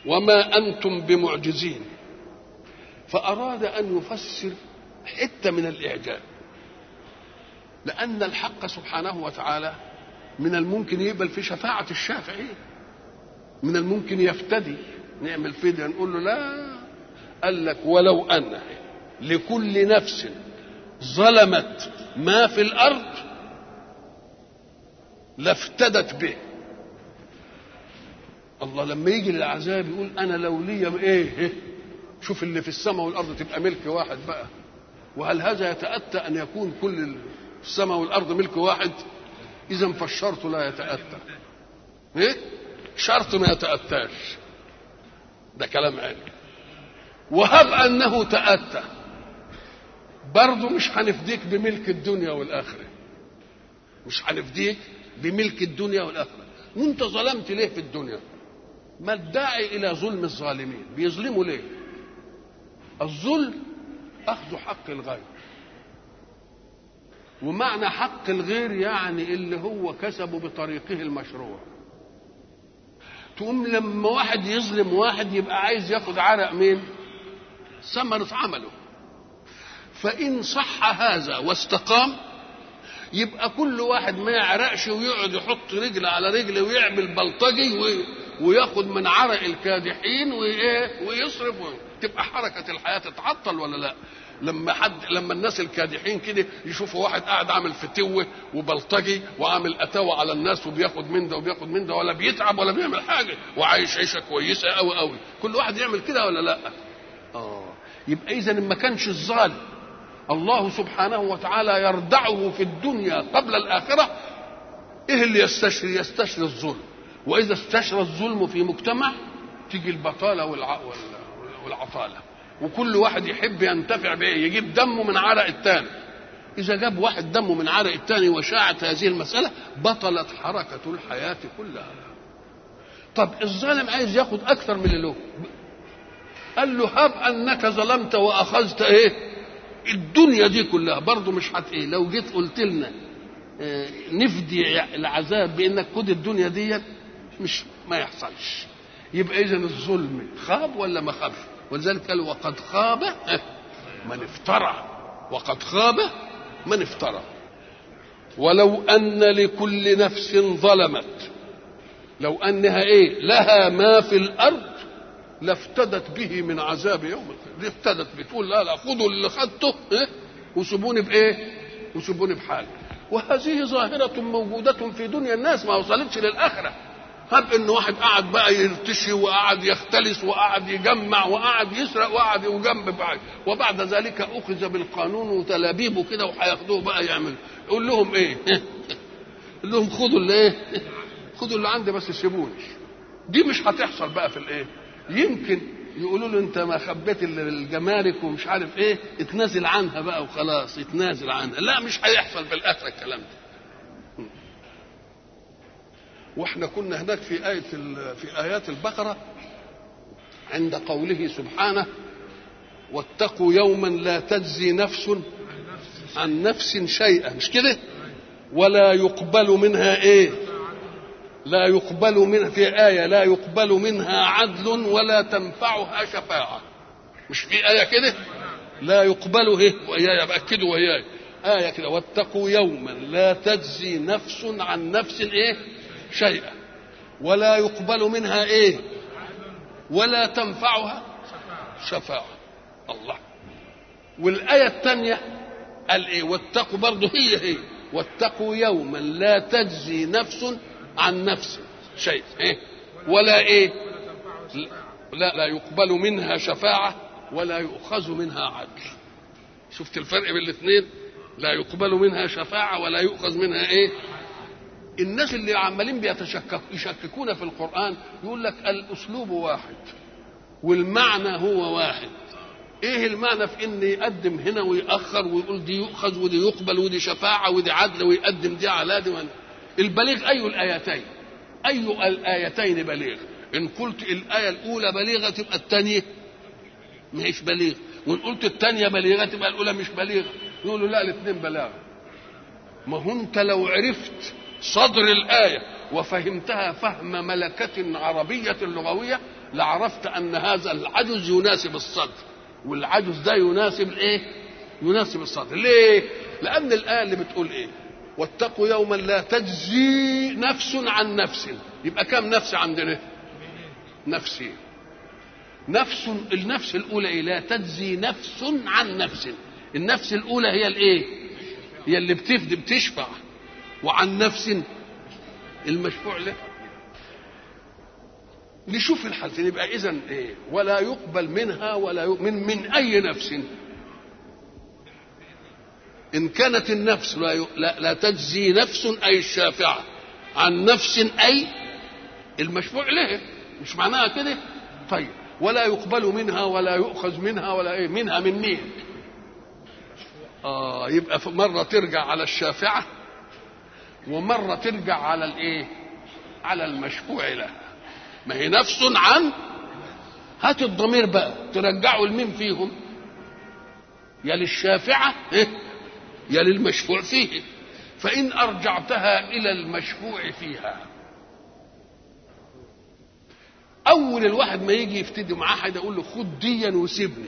وما انتم بمعجزين فاراد ان يفسر حته من الاعجاب لان الحق سبحانه وتعالى من الممكن يقبل في شفاعه الشافعين من الممكن يفتدي نعمل فدية نقول له لا قال لك ولو أن لكل نفس ظلمت ما في الأرض لافتدت به الله لما يجي للعذاب يقول أنا لو لي إيه شوف اللي في السماء والأرض تبقى ملك واحد بقى وهل هذا يتأتى أن يكون كل السماء والأرض ملك واحد إذا فالشرط لا يتأتى إيه؟ شرط ما يتأتاش ده كلام علمي وهب انه تأتى برضه مش هنفديك بملك الدنيا والآخرة مش هنفديك بملك الدنيا والآخرة وانت ظلمت ليه في الدنيا ما الداعي إلى ظلم الظالمين بيظلموا ليه الظلم أخذ حق الغير ومعنى حق الغير يعني اللي هو كسبه بطريقه المشروع تقوم لما واحد يظلم واحد يبقى عايز ياخد عرق مين ثمرة عمله فإن صح هذا واستقام يبقى كل واحد ما يعرقش ويقعد يحط رجل على رجل ويعمل بلطجي وياخد من عرق الكادحين وايه ويصرف تبقى حركة الحياة تتعطل ولا لا لما حد لما الناس الكادحين كده يشوفوا واحد قاعد عامل فتوه وبلطجي وعامل اتاوه على الناس وبياخد من ده وبياخد من ده ولا بيتعب ولا بيعمل حاجه وعايش عيشه كويسه قوي قوي كل واحد يعمل كده ولا لا اه يبقى اذا ما كانش الظالم الله سبحانه وتعالى يردعه في الدنيا قبل الاخره ايه اللي يستشري يستشري الظلم واذا استشرى الظلم في مجتمع تيجي البطاله والع... والعطاله وكل واحد يحب ينتفع بايه يجيب دمه من عرق الثاني اذا جاب واحد دمه من عرق الثاني وشاعت هذه المساله بطلت حركه الحياه كلها طب الظالم عايز ياخد اكثر من اللي له قال له هب انك ظلمت واخذت ايه الدنيا دي كلها برضه مش هت ايه لو جيت قلت لنا اه نفدي العذاب بانك خد الدنيا دي مش ما يحصلش يبقى اذا الظلم خاب ولا ما خابش ولذلك قال وقد خاب من افترى وقد خاب من افترى ولو ان لكل نفس ظلمت لو انها ايه لها ما في الارض لافتدت به من عذاب يوم القيامه افتدت بتقول لا لا خذوا اللي خدته إيه؟ وسيبوني بايه وسيبوني بحالي وهذه ظاهرة موجودة في دنيا الناس ما وصلتش للآخرة هب ان واحد قعد بقى يرتشي وقعد يختلس وقعد يجمع وقعد يسرق وقعد يجنب بعض وبعد ذلك اخذ بالقانون وتلابيبه كده وهياخدوه بقى يعمل يقول لهم ايه؟ يقول لهم خدوا اللي ايه؟ خدوا اللي عندي بس سيبوني دي مش هتحصل بقى في الايه؟ يمكن يقولوا له انت ما خبيت الجمارك ومش عارف ايه اتنازل عنها بقى وخلاص اتنازل عنها لا مش هيحصل في الاخره الكلام ده واحنا كنا هناك في آية في آيات البقرة عند قوله سبحانه واتقوا يوما لا تجزي نفس عن نفس شيئا مش كده ولا يقبل منها ايه لا يقبل منها في آية لا يقبل منها عدل ولا تنفعها شفاعة مش في آية كده لا يقبل ايه وإياي بأكدوا وإياي آية كده واتقوا يوما لا تجزي نفس عن نفس ايه شيئا ولا يقبل منها ايه ولا تنفعها شفاعة الله والآية الثانية قال ايه واتقوا برضه هي هي واتقوا يوما لا تجزي نفس عن نفس شيء إيه؟ ولا ايه لا لا يقبل منها شفاعة ولا يؤخذ منها عدل شفت الفرق بين الاثنين لا يقبل منها شفاعة ولا يؤخذ منها ايه الناس اللي عمالين بيتشكك يشككون في القرآن يقول لك الأسلوب واحد والمعنى هو واحد ايه المعنى في ان يقدم هنا ويأخر ويقول دي يؤخذ ودي يقبل ودي شفاعة ودي عدل ويقدم دي على دي البليغ أي الآيتين أي الآيتين بليغ إن قلت الآية الأولى بليغة تبقى الثانية مش بليغ وإن قلت الثانية بليغة تبقى الأولى مش بليغة يقولوا لا الاثنين بلاغة ما هو أنت لو عرفت صدر الآية وفهمتها فهم ملكة عربية لغوية لعرفت أن هذا العجز يناسب الصدر والعجز ده يناسب الايه؟ يناسب الصدر ليه؟ لأن الآية اللي بتقول ايه؟ واتقوا يوما لا تجزي نفس عن نفس يبقى كم نفس عندنا؟ نفسين نفس النفس الأولى إيه؟ لا تجزي نفس عن نفس النفس الأولى هي الإيه؟ هي اللي بتفدي بتشفع وعن نفس المشفوع له نشوف الحالتين يبقى اذا ايه ولا يقبل منها ولا يقبل من من اي نفس ان كانت النفس لا, ي... لا, لا تجزي نفس اي الشافعه عن نفس اي المشفوع له مش معناها كده طيب ولا يقبل منها ولا يؤخذ منها ولا ايه منها من مين اه يبقى مره ترجع على الشافعه ومره ترجع على الايه على المشفوع لها ما هي نفس عن هات الضمير بقى ترجعه لمين فيهم يا للشافعة إيه؟ يا للمشفوع فيه فإن أرجعتها إلى المشفوع فيها أول الواحد ما يجي يفتدي معاه حد يقول له خد ديا وسيبني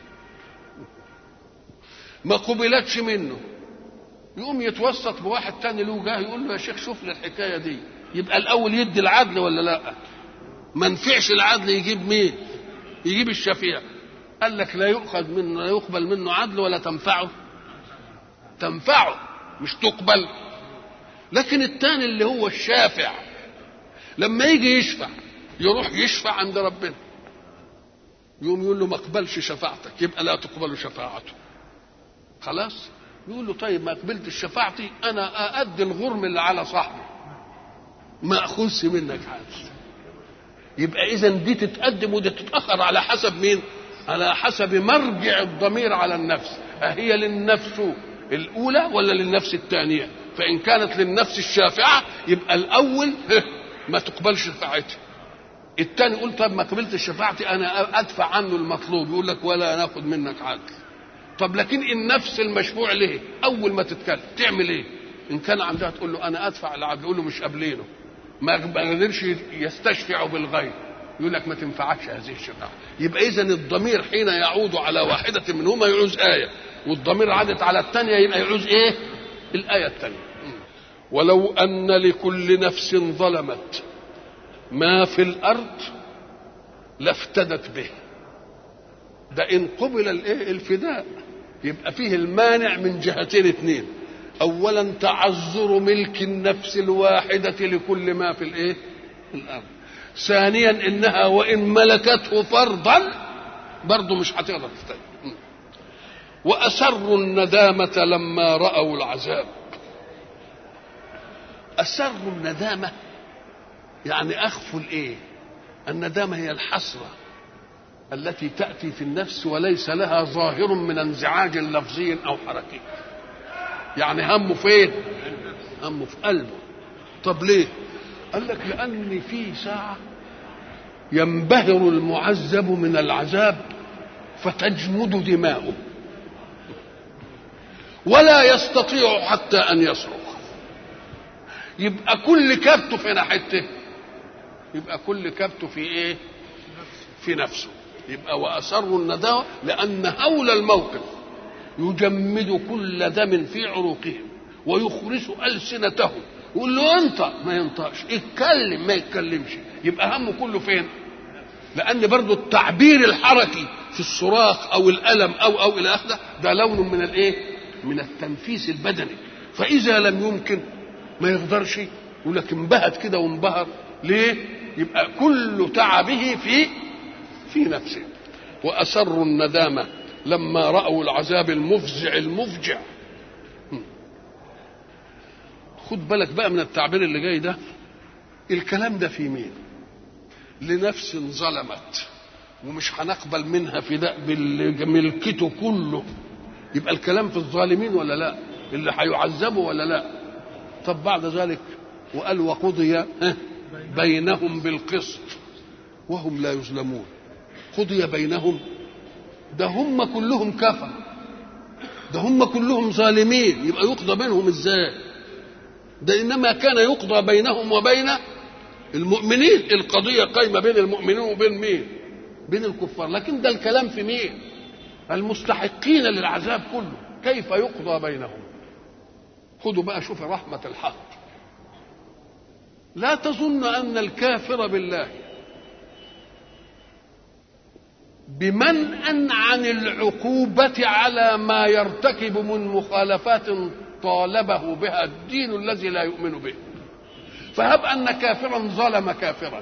ما قبلتش منه يقوم يتوسط بواحد تاني له جاه يقول له يا شيخ شوف لي الحكايه دي يبقى الاول يدي العدل ولا لا ما نفعش العدل يجيب مين يجيب الشفيع قال لك لا يؤخذ منه لا يقبل منه عدل ولا تنفعه تنفعه مش تقبل لكن الثاني اللي هو الشافع لما يجي يشفع يروح يشفع عند ربنا يقوم يقول له ما اقبلش شفاعتك يبقى لا تقبل شفاعته خلاص يقول له طيب ما قبلتش شفاعتي انا اادي الغرم اللي على صاحبي ما اخذش منك حاجه يبقى اذا دي تتقدم ودي تتاخر على حسب مين على حسب مرجع الضمير على النفس أهي للنفس الأولى ولا للنفس الثانية فإن كانت للنفس الشافعة يبقى الأول ما تقبلش شفاعتي الثاني يقول طب ما قبلتش شفاعتي أنا أدفع عنه المطلوب يقول لك ولا ناخد منك عدل طب لكن النفس المشفوع له أول ما تتكلم تعمل إيه إن كان عندها تقول له أنا أدفع العدل يقول له مش قابلينه ما قدرش يستشفع بالغير يقول لك ما تنفعكش هذه الشفاعة يبقى إذا الضمير حين يعود على واحدة منهما يعوز آية والضمير عادت على الثانية يبقى يعوز إيه الآية الثانية ولو أن لكل نفس ظلمت ما في الأرض لافتدت به ده إن قبل الإيه الفداء يبقى فيه المانع من جهتين اثنين أولا تعذر ملك النفس الواحدة لكل ما في الإيه الأرض ثانيا انها وان ملكته فرضا برضه مش هتقدر تفتدي واسروا الندامه لما راوا العذاب اسروا الندامه يعني اخفوا الايه الندامه هي الحسره التي تاتي في النفس وليس لها ظاهر من انزعاج لفظي او حركي يعني همه فين همه في قلبه طب ليه قال لك لأن في ساعة ينبهر المعذب من العذاب فتجمد دماؤه ولا يستطيع حتى أن يصرخ يبقى كل كبته في ناحيته يبقى كل كبته في ايه في نفسه يبقى وأسروا النداوة لأن هول الموقف يجمد كل دم في عروقهم ويخرس ألسنتهم يقول له انطق ما ينطقش اتكلم ما يتكلمش يبقى همه كله فين لان برضو التعبير الحركي في الصراخ او الالم او او الى اخره ده لون من الايه من التنفيس البدني فاذا لم يمكن ما يقدرش يقول لك انبهت كده وانبهر ليه يبقى كل تعبه في في نفسه واسروا الندامه لما راوا العذاب المفزع المفجع خد بالك بقى من التعبير اللي جاي ده الكلام ده في مين لنفس ظلمت ومش هنقبل منها فداء بملكته كله يبقى الكلام في الظالمين ولا لا اللي هيعذبوا ولا لا طب بعد ذلك وقال وقضي بينهم بالقسط وهم لا يظلمون قضي بينهم ده هم كلهم كفر ده هم كلهم ظالمين يبقى يقضى بينهم ازاي ده انما كان يقضى بينهم وبين المؤمنين القضيه قايمه بين المؤمنين وبين مين بين الكفار لكن ده الكلام في مين المستحقين للعذاب كله كيف يقضى بينهم خذوا بقى شوف رحمه الحق لا تظن ان الكافر بالله بمنأ عن العقوبة على ما يرتكب من مخالفات طالبه بها الدين الذي لا يؤمن به فهب أن كافرا ظلم كافرا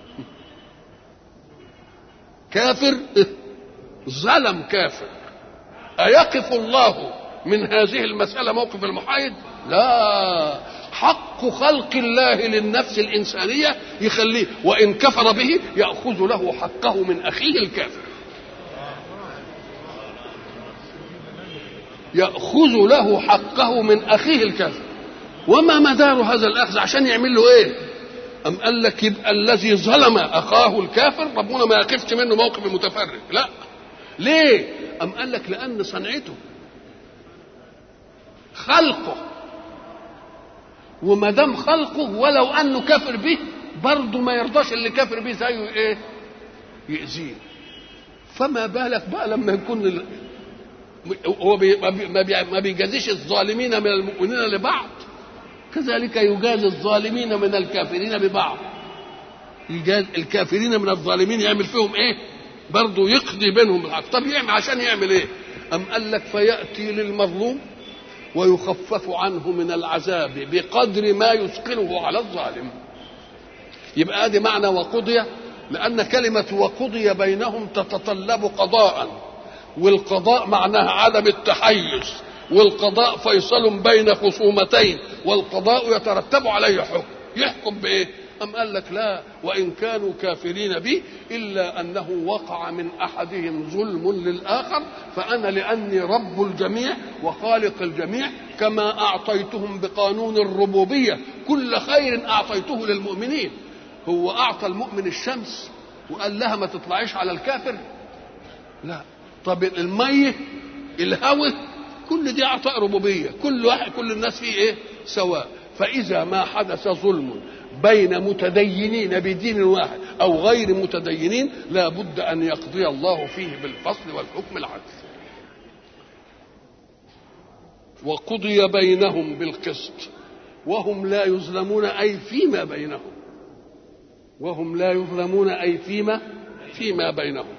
كافر ظلم كافر أيقف الله من هذه المسألة موقف المحايد لا حق خلق الله للنفس الإنسانية يخليه وإن كفر به يأخذ له حقه من أخيه الكافر يأخذ له حقه من أخيه الكافر وما مدار هذا الأخذ عشان يعمل له إيه أم قال لك يبقى الذي ظلم أخاه الكافر ربنا ما يقفش منه موقف المتفرج لا ليه أم قال لك لأن صنعته خلقه وما دام خلقه ولو انه كافر به برضه ما يرضاش اللي كافر به زيه ايه يأذيه فما بالك بقى لما يكون ال... هو بي... ما, بي... ما بيجازيش الظالمين من المؤمنين لبعض كذلك يجازي الظالمين من الكافرين ببعض يجاز الكافرين من الظالمين يعمل فيهم ايه برضه يقضي بينهم بالحق طب يعمل عشان يعمل ايه أم قال لك فيأتي للمظلوم ويخفف عنه من العذاب بقدر ما يثقله على الظالم يبقى ادي معنى وقضي لان كلمه وقضي بينهم تتطلب قضاء والقضاء معناها عدم التحيز والقضاء فيصل بين خصومتين والقضاء يترتب عليه حكم يحكم بايه أم قال لك لا وإن كانوا كافرين بي إلا أنه وقع من أحدهم ظلم للآخر فأنا لأني رب الجميع وخالق الجميع كما أعطيتهم بقانون الربوبية كل خير أعطيته للمؤمنين هو أعطى المؤمن الشمس وقال لها ما تطلعيش على الكافر لا طب المية الهوى كل دي عطاء ربوبية كل واحد كل الناس فيه إيه سواء فإذا ما حدث ظلم بين متدينين بدين واحد او غير متدينين لا بد ان يقضي الله فيه بالفصل والحكم العدل وقضي بينهم بالقسط وهم لا يظلمون اي فيما بينهم وهم لا يظلمون اي فيما فيما بينهم